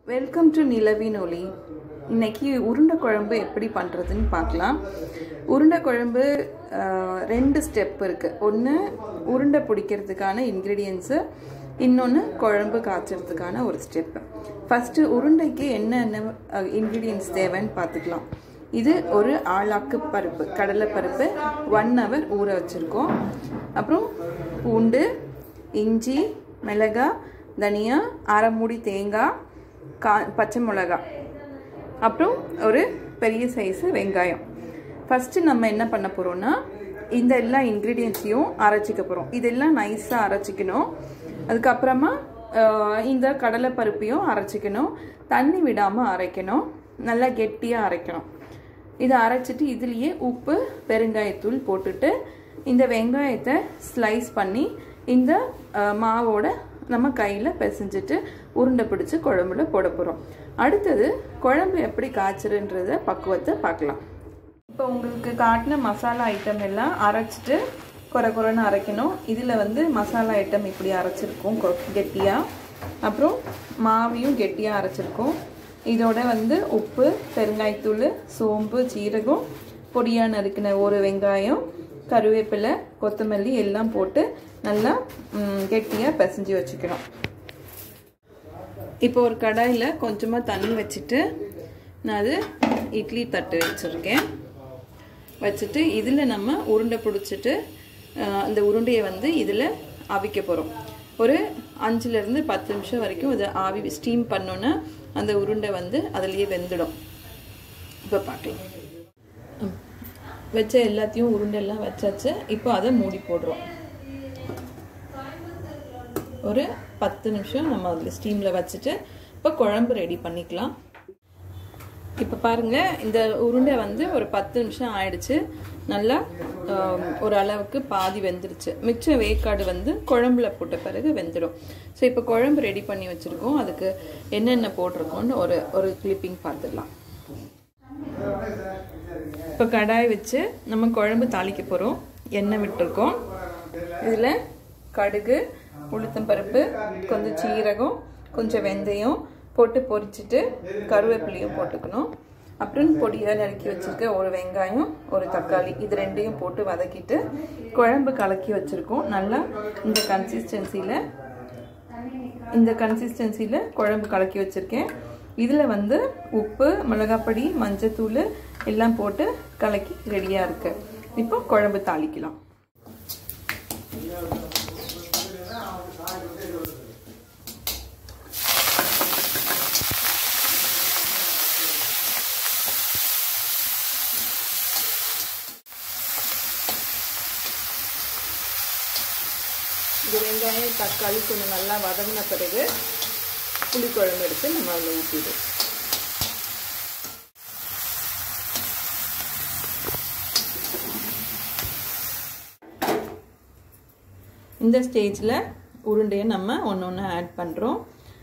Welcome to நிலவின் ஒளி இன்னைக்கு உருண்டை குழம்பு எப்படி பண்ணுறதுன்னு பார்க்கலாம் உருண்டை குழம்பு ஆஹ், ரெண்டு ஸ்டெப் இருக்குது ஒன்று உருண்டை பிடிக்கிறதுக்கான இன்க்ரீடியன்ஸு இன்னொன்று குழம்பு காய்ச்சறதுக்கான ஒரு ஸ்டெப்பு ஃபஸ்ட்டு உருண்டைக்கு என்னென்ன இன்க்ரீடியன்ஸ் தேவைன்னு பார்த்துக்கலாம் இது ஒரு ஆளாக்கு பருப்பு கடலை பருப்பு ஒன் ஹவர் ஊற வச்சுருக்கோம் அப்புறம் பூண்டு இஞ்சி மிளகாய் தனியா அரை மூடி தேங்காய் கா பச்சை மிளகாய் அப்புறம் ஒரு பெரிய சைஸு வெங்காயம் ஃபஸ்ட்டு நம்ம என்ன பண்ண போகிறோம்னா இந்த எல்லா இன்க்ரீடியன்ஸையும் அரைச்சிக்க போகிறோம் இதெல்லாம் நைஸாக அரைச்சிக்கணும் அதுக்கப்புறமா ஆஹ், இந்த கடலை பருப்பையும் அரைச்சிக்கணும் தண்ணி விடாமல் அரைக்கணும் நல்லா கெட்டியாக அரைக்கணும் இதை அரைச்சிட்டு இதுலேயே உப்பு பெருங்காயத்தூள் போட்டுட்டு இந்த வெங்காயத்தை ஸ்லைஸ் பண்ணி இந்த அஹ், மாவோட நம்ம கையில் பிசைஞ்சிட்டு உருண்டை பிடிச்சி குழம்புல போட போகிறோம் அடுத்தது குழம்பு எப்படி காய்ச்சறன்றத பக்குவத்தை பார்க்கலாம் இப்போ உங்களுக்கு காட்டின மசாலா ஐட்டம் எல்லாம் அரைச்சிட்டு குறை குறைன்னு அரைக்கணும் இதில் வந்து மசாலா ஐட்டம் இப்படி அரைச்சிருக்கோம் கொ- கெட்டியா அப்புறம் மாவையும் கெட்டியாக அரைச்சிருக்கோம் இதோட வந்து உப்பு பெருங்காயத்தூள் சோம்பு சீரகம் பொடியாக நறுக்கின ஒரு வெங்காயம் கருவேப்பிலை கொத்தமல்லி எல்லாம் போட்டு நல்லா கெட்டியாக பிசைஞ்சு வச்சுக்கணும் இப்போ ஒரு கடாயில் கொஞ்சமாக தண்ணி வச்சுட்டு நான் அது இட்லி தட்டு வச்சுருக்கேன் வச்சுட்டு இதில் நம்ம உருண்டை பிடிச்சிட்டு அஹ், அந்த உருண்டையை வந்து இதில் அவிக்க போகிறோம் ஒரு அஞ்சுலேருந்து பத்து நிமிஷம் வரைக்கும் இதை ஆவி ஸ்டீம் பண்ணோன்னா அந்த உருண்டை வந்து அதுலேயே வெந்துடும் இப்போ பார்க்கலாம் ம். வச்ச எல்லாத்தையும் உருண்டெல்லாம் வச்சாச்சு இப்போ அதை மூடி போடுறோம் ஒரு பத்து நிமிஷம் நம்ம அதில் ஸ்டீமில் வச்சுட்டு இப்போ குழம்பு ரெடி பண்ணிக்கலாம் இப்போ பாருங்க இந்த உருண்டை வந்து ஒரு பத்து நிமிஷம் ஆயிடுச்சு நல்லா ஆம், ஒரு அளவுக்கு பாதி வெந்துருச்சு மிச்ச வேக்காடு வந்து குழம்புல போட்ட பிறகு வெந்துடும் ஸோ இப்போ குழம்பு ரெடி பண்ணி வச்சுருக்கோம் அதுக்கு என்னென்ன போட்டிருக்கோம்னு ஒரு ஒரு கிளிப்பிங் பார்த்துடலாம் இப்போ கடாய் வச்சு நம்ம குழம்பு தாளிக்க போகிறோம் எண்ணெய் விட்டுருக்கோம் இதில் கடுகு உளுத்தம்பருப்பு கொஞ்சம் சீரகம் கொஞ்சம் வெந்தயம் போட்டு பொரிச்சிட்டு கருவேப்பிலையும் போட்டுக்கணும் அப்புறம் பொடியாக நறுக்கி வச்சிருக்க ஒரு வெங்காயம் ஒரு தக்காளி இது ரெண்டையும் போட்டு வதக்கிட்டு குழம்பு கலக்கி வச்சுருக்கோம் நல்லா இந்த கன்சிஸ்டன்சியில் இந்த கன்சிஸ்டன்சியில் குழம்பு கலக்கி வச்சுருக்கேன் இதில் வந்து உப்பு மிளகாப்பொடி மஞ்சத்தூள் எல்லாம் போட்டு கலக்கி ரெடியாக இருக்கு இப்போ குழம்பு தாளிக்கலாம் இது வெங்காயம் தக்காளி கொஞ்சம் நல்லா வதங்கின பிறகு புளிக்குழம்பு எடுத்து நம்ம அதில் ஊற்றிடுவோம் இந்த ஸ்டேஜில் உருண்டையை நம்ம ஒன்று ஒன்று ஆட் பண்ணுறோம்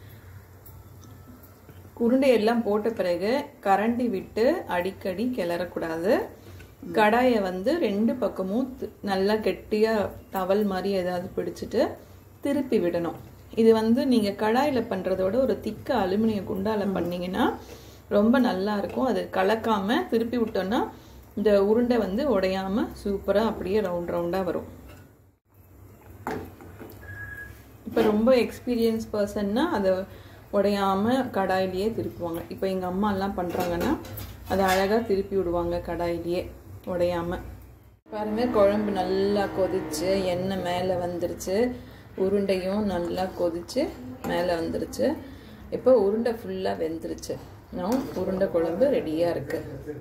உருண்டையெல்லாம் போட்ட பிறகு கரண்டி விட்டு அடிக்கடி கிளறக்கூடாது கடாயை வந்து ரெண்டு பக்கமும் தி- நல்லா கெட்டியாக டவல் மாதிரி ஏதாவது பிடிச்சிட்டு திருப்பி விடணும் இது வந்து நீங்கள் கடாயில் பண்ணுறதோட ஒரு திக்க அலுமினிய குண்டால பண்ணீங்கன்னா ரொம்ப நல்லா இருக்கும் அது கலக்காம திருப்பி விட்டோன்னா இந்த உருண்டை வந்து உடையாம சூப்பராக அப்படியே ரவுண்ட் ரவுண்டாக வரும் இப்போ ரொம்ப எக்ஸ்பீரியன்ஸ் பர்சன்னா அதை உடையாம கடாயிலேயே திருப்புவாங்க இப்போ எங்கள் அம்மா எல்லாம் பண்ணுறாங்கன்னா அதை அழகாக திருப்பி விடுவாங்க கடாயிலேயே உடையாம பாருங்க குழம்பு நல்லா கொதிச்சு எண்ணெய் மேலே வந்துருச்சு உருண்டையும் நல்லா கொதிச்சு மேலே வந்துருச்சு இப்போ உருண்டை ஃபுல்லாக வெந்துருச்சு நான் உருண்டை குழம்பு ரெடியாக இருக்குது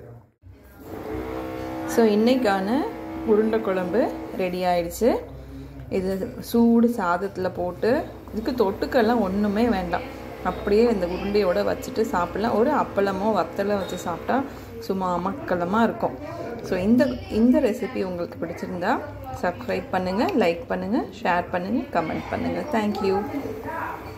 ஸோ இன்னைக்கான உருண்டை குழம்பு ரெடி ஆயிடுச்சு இது சூடு சாதத்தில் போட்டு இதுக்கு தொட்டுக்கெல்லாம் ஒன்றுமே வேண்டாம் அப்படியே இந்த உருண்டையோட வச்சுட்டு சாப்பிடலாம் ஒரு அப்பளமோ வத்தலை வச்சு சாப்பிட்டா சும்மா அமக்கலமாக இருக்கும் ஸோ இந்த இந்த ரெசிபி உங்களுக்கு பிடிச்சிருந்தா சப்ஸ்கிரைப் பண்ணுங்கள் லைக் பண்ணுங்கள் ஷேர் பண்ணுங்கள் கமெண்ட் பண்ணுங்கள் தேங்க்யூ